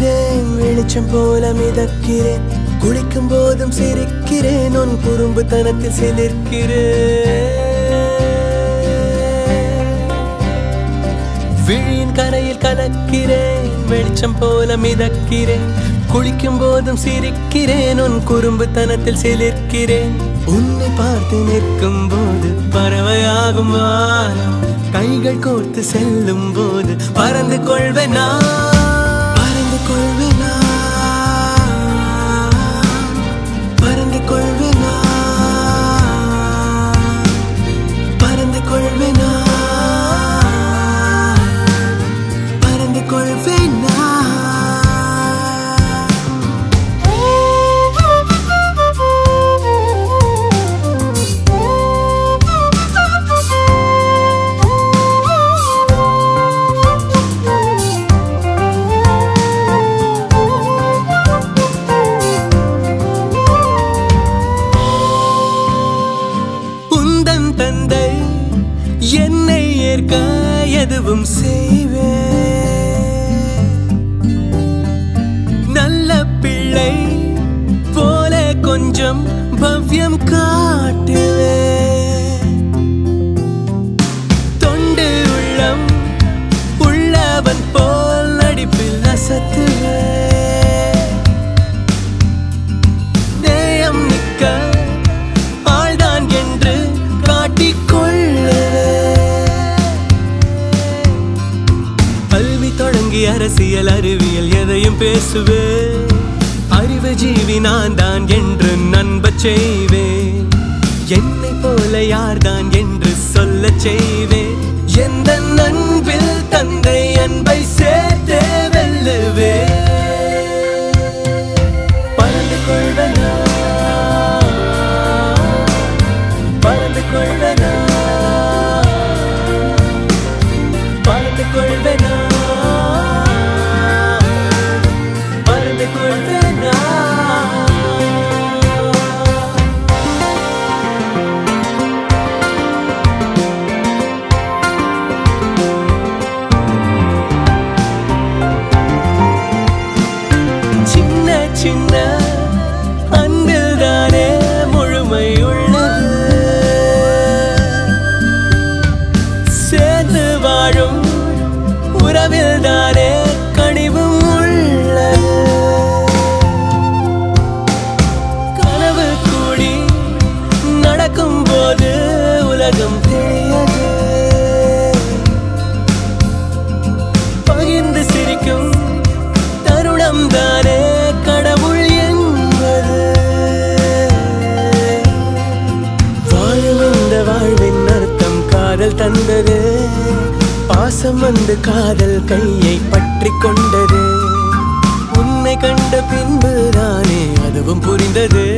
கலக்கிறேன் வெளிச்சம் போல மிதக்கிறேன் குளிக்கும் போதும் சிரிக்கிறேன் உன் குறும்புத்தனத்தில் சிலிர்க்கிறேன் விழியின் கரையில் கலக்கிறேன் வெளிச்சம் போல மிதக்கிறேன் குளிக்கும் போதும் சிரிக்கிறேன் உன் குறும்புத்தனத்தில் சிலிர்க்கிறேன் உன்னை பார்த்து நிற்கும் போது பறவையாகும் வானம் கைகள் கோர்த்து செல்லும் போது பறந்து கொள்வேனா பறந்து கொள்வேனா பறந்து கொள்வேனா பறந்து கொள்வேனா பறந்து கொள்வேனா உந்தன் தந்தை என்னை ஏற்க எதுவும் செய்வேன் நல்ல பிள்ளை போல கொஞ்சம் பவ்யம் காட்டுவேன் தொண்டு உள்ளம் உள்ளவன் போல் நடிப்பில் அசத்துவேன் நேயம் நிற்க ஆள்தான் என்று காட்டிக்கொள்ளுவேன் கல்வி தொடங்கி அரசியல் அறிவியல் எதையும் பேசுவே அறிவு ஜீவி நான் தான் என்று நண்பச் செய்வேன் என்னை போல யார்தான் என்று சொல்லச் செய்வேன் எந்த நண்பில் தந்தை அன்பை சேர்த்தே வெல்லுவே பறந்து கொள்வனா பறந்து கொள்வனா பறந்து கொள்வேனா பறந்து கொள்வேனா சின்ன சின்ன அன்பில் தானே முழுமை உள்ளது சேர்ந்து வாழும் உறவில் தானே கனிவும் உள்ளது கனவு கூடி நடக்கும் போது உலகம் தெரியாது பகிர்ந்து சிரிக்கும் தருணம் தானே கடவுள் என்பது வாழும் இந்த வாழ்வின் அர்த்தம் காதல் தந்தது பாசம் வந்து காதல் கையை பற்றி கொண்டது உன்னை கண்ட பின்பு தானே அதுவும் புரிந்தது